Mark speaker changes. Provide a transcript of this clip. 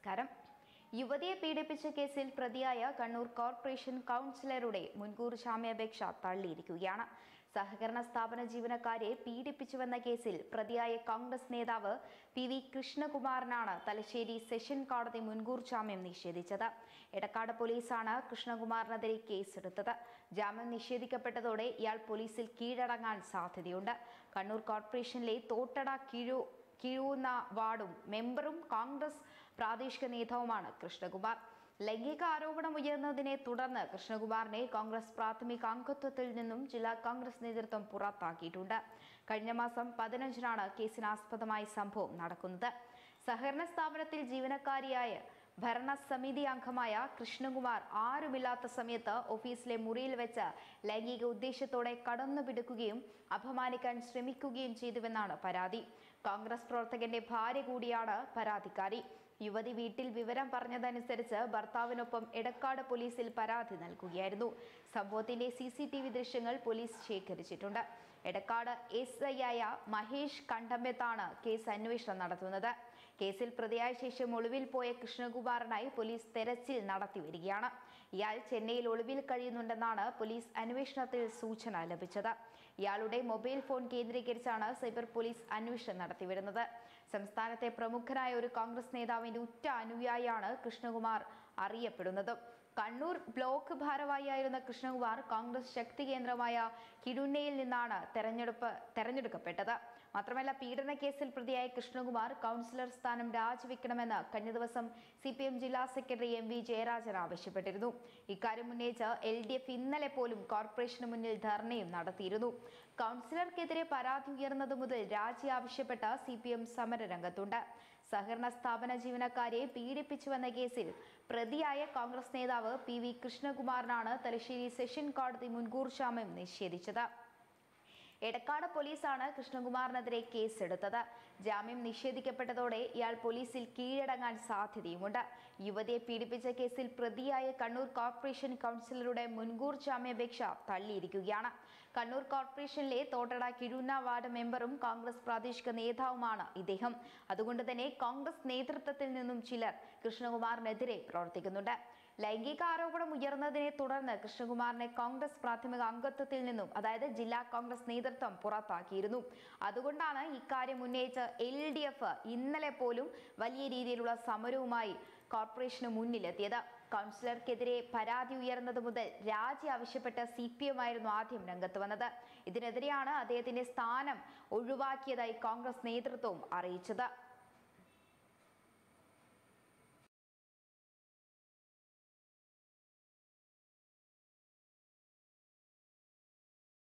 Speaker 1: നമസ്കാരം യുവതിയെ പീഡിപ്പിച്ച കേസിൽ പ്രതിയായ കണ്ണൂർ കോർപ്പറേഷൻ കൗൺസിലറുടെ മുൻകൂർ ജാമ്യാപേക്ഷ തള്ളിയിരിക്കുകയാണ് സഹകരണ സ്ഥാപന ജീവനക്കാരെ പീഡിപ്പിച്ചുവെന്ന കേസിൽ പ്രതിയായ കോൺഗ്രസ് നേതാവ് പി വി കൃഷ്ണകുമാറിനാണ് തലശ്ശേരി സെഷൻ കോടതി മുൻകൂർ ജാമ്യം നിഷേധിച്ചത് എടക്കാട് പോലീസാണ് കൃഷ്ണകുമാറിനെതിരെ കേസെടുത്തത് ജാമ്യം നിഷേധിക്കപ്പെട്ടതോടെ ഇയാൾ പോലീസിൽ കീഴടങ്ങാൻ സാധ്യതയുണ്ട് കണ്ണൂർ കോർപ്പറേഷനിലെ തോട്ടട കീഴു കിഴൂന്ന വാർഡും മെമ്പറും കോൺഗ്രസ് പ്രാദേശിക നേതാവുമാണ് കൃഷ്ണകുമാർ ലൈംഗിക ആരോപണം ഉയർന്നതിനെ തുടർന്ന് കൃഷ്ണകുമാറിനെ കോൺഗ്രസ് പ്രാഥമിക അംഗത്വത്തിൽ നിന്നും ജില്ലാ കോൺഗ്രസ് നേതൃത്വം പുറത്താക്കിയിട്ടുണ്ട് കഴിഞ്ഞ മാസം പതിനഞ്ചിനാണ് കേസിനാസ്പദമായ സംഭവം നടക്കുന്നത് സഹകരണ സ്ഥാപനത്തിൽ ജീവനക്കാരിയായ ഭരണസമിതി അംഗമായ കൃഷ്ണകുമാർ ആരുമില്ലാത്ത സമയത്ത് ഓഫീസിലെ മുറിയിൽ വെച്ച് ലൈംഗിക ഉദ്ദേശത്തോടെ കടന്നുപിടിക്കുകയും അപമാനിക്കാൻ ശ്രമിക്കുകയും ചെയ്തുവെന്നാണ് പരാതി കോൺഗ്രസ് പ്രവർത്തകന്റെ ഭാര്യ കൂടിയാണ് പരാതിക്കാരി യുവതി വീട്ടിൽ വിവരം പറഞ്ഞതനുസരിച്ച് ഭർത്താവിനൊപ്പം എടക്കാട് പോലീസിൽ പരാതി നൽകുകയായിരുന്നു സംഭവത്തിന്റെ സി സി ടി വി ദൃശ്യങ്ങൾ പോലീസ് ശേഖരിച്ചിട്ടുണ്ട് എടക്കാട് എസ് ഐ ആയ മഹേഷ് കണ്ടമ്പത്താണ് കേസ് അന്വേഷണം നടത്തുന്നത് കേസിൽ പ്രതിയായ ശേഷം ഒളിവിൽ പോയ കൃഷ്ണകുമാറിനായി പോലീസ് തെരച്ചിൽ നടത്തി വരികയാണ് ഇയാൾ ചെന്നൈയിൽ ഒളിവിൽ കഴിയുന്നുണ്ടെന്നാണ് പോലീസ് അന്വേഷണത്തിൽ സൂചന ലഭിച്ചത് ഇയാളുടെ മൊബൈൽ ഫോൺ കേന്ദ്രീകരിച്ചാണ് സൈബർ പോലീസ് അന്വേഷണം നടത്തിവരുന്നത് സംസ്ഥാനത്തെ പ്രമുഖനായ ഒരു കോൺഗ്രസ് നേതാവിന്റെ ഉറ്റ അനുയായിയാണ് കൃഷ്ണകുമാർ അറിയപ്പെടുന്നത് കണ്ണൂർ ബ്ലോക്ക് ഭാരവാഹിയായിരുന്ന കൃഷ്ണകുമാർ കോൺഗ്രസ് ശക്തി കേന്ദ്രമായ കിടുന്നയിൽ നിന്നാണ് തെരഞ്ഞെടുപ്പ് തെരഞ്ഞെടുക്കപ്പെട്ടത് മാത്രമല്ല പീഡന കേസിൽ പ്രതിയായ കൃഷ്ണകുമാർ കൗൺസിലർ സ്ഥാനം രാജിവെക്കണമെന്ന് കഴിഞ്ഞ ദിവസം സി പി എം ജില്ലാ സെക്രട്ടറി എം വി ജയരാജൻ ആവശ്യപ്പെട്ടിരുന്നു ഇക്കാര്യം ഉന്നയിച്ച് എൽ ഡി എഫ് ഇന്നലെ പോലും കോർപ്പറേഷന് മുന്നിൽ ധർണയും നടത്തിയിരുന്നു കൗൺസിലർക്കെതിരെ പരാതി ഉയർന്നത് മുതൽ രാജി ആവശ്യപ്പെട്ട് സി പി എം സമരരംഗത്തുണ്ട് സഹകരണ സ്ഥാപന ജീവനക്കാരെ പീഡിപ്പിച്ചുവെന്ന കേസിൽ പ്രതിയായ കോൺഗ്രസ് നേതാവ് പി വി കൃഷ്ണകുമാറിനാണ് തലശ്ശേരി സെഷൻ കോടതി മുൻകൂർ ജാമ്യം നിഷേധിച്ചത് എടക്കാട് പോലീസാണ് കൃഷ്ണകുമാറിനെതിരെ കേസെടുത്തത് ജാമ്യം നിഷേധിക്കപ്പെട്ടതോടെ ഇയാൾ പോലീസിൽ കീഴടങ്ങാൻ സാധ്യതയുമുണ്ട് യുവതിയെ പീഡിപ്പിച്ച കേസിൽ പ്രതിയായ കണ്ണൂർ കോർപ്പറേഷൻ കൗൺസിലറുടെ മുൻകൂർ ജാമ്യാപേക്ഷ തള്ളിയിരിക്കുകയാണ് കണ്ണൂർ കോർപ്പറേഷനിലെ തോട്ടട കിഴുന്ന വാർഡ് മെമ്പറും കോൺഗ്രസ് പ്രാദേശിക നേതാവുമാണ് ഇദ്ദേഹം അതുകൊണ്ട് തന്നെ കോൺഗ്രസ് നേതൃത്വത്തിൽ നിന്നും ചിലർ കൃഷ്ണകുമാറിനെതിരെ പ്രവർത്തിക്കുന്നുണ്ട് ലൈംഗിക ആരോപണം ഉയർന്നതിനെ തുടർന്ന് കൃഷ്ണകുമാറിനെ കോൺഗ്രസ് പ്രാഥമിക അംഗത്വത്തിൽ നിന്നും അതായത് ജില്ലാ കോൺഗ്രസ് നേതൃത്വം പുറത്താക്കിയിരുന്നു അതുകൊണ്ടാണ് ഇക്കാര്യം ഉന്നയിച്ച് എൽ ഡി എഫ് ഇന്നലെ പോലും വലിയ രീതിയിലുള്ള സമരവുമായി കോർപ്പറേഷന് മുന്നിലെത്തിയത് കൗൺസിലർക്കെതിരെ പരാതി ഉയർന്നത് മുതൽ രാജി ആവശ്യപ്പെട്ട് സി പി എം ആയിരുന്നു ആദ്യം രംഗത്ത് വന്നത് ഇതിനെതിരെയാണ് അദ്ദേഹത്തിന്റെ സ്ഥാനം ഒഴിവാക്കിയതായി കോൺഗ്രസ് നേതൃത്വവും അറിയിച്ചത്